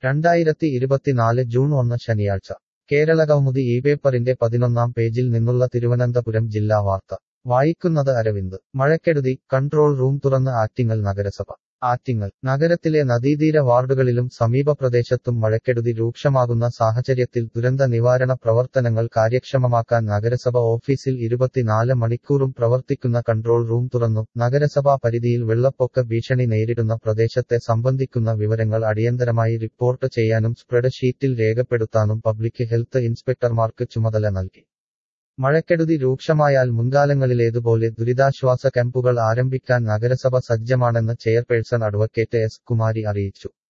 രണ്ടായിരത്തി ഇരുപത്തിനാല് ജൂൺ ഒന്ന് ശനിയാഴ്ച കേരളകൗമുദി ഈ പേപ്പറിന്റെ പതിനൊന്നാം പേജിൽ നിന്നുള്ള തിരുവനന്തപുരം ജില്ലാ വാർത്ത വായിക്കുന്നത് അരവിന്ദ് മഴക്കെടുതി കൺട്രോൾ റൂം തുറന്ന് ആറ്റിങ്ങൽ നഗരസഭ ആറ്റിങ്ങൽ നഗരത്തിലെ നദീതീര വാർഡുകളിലും സമീപ പ്രദേശത്തും മഴക്കെടുതി രൂക്ഷമാകുന്ന സാഹചര്യത്തിൽ ദുരന്ത നിവാരണ പ്രവർത്തനങ്ങൾ കാര്യക്ഷമമാക്കാൻ നഗരസഭ ഓഫീസിൽ ഇരുപത്തിനാല് മണിക്കൂറും പ്രവർത്തിക്കുന്ന കൺട്രോൾ റൂം തുറന്നു നഗരസഭാ പരിധിയിൽ വെള്ളപ്പൊക്ക ഭീഷണി നേരിടുന്ന പ്രദേശത്തെ സംബന്ധിക്കുന്ന വിവരങ്ങൾ അടിയന്തരമായി റിപ്പോർട്ട് ചെയ്യാനും സ്പ്രെഡ് ഷീറ്റിൽ രേഖപ്പെടുത്താനും പബ്ലിക് ഹെൽത്ത് ഇൻസ്പെക്ടർമാർക്ക് ചുമതല നൽകി മഴക്കെടുതി രൂക്ഷമായാൽ മുൻകാലങ്ങളിലേതുപോലെ ദുരിതാശ്വാസ ക്യാമ്പുകൾ ആരംഭിക്കാൻ നഗരസഭ സജ്ജമാണെന്ന് ചെയർപേഴ്സൺ അഡ്വക്കേറ്റ് എസ് കുമാരി അറിയിച്ചു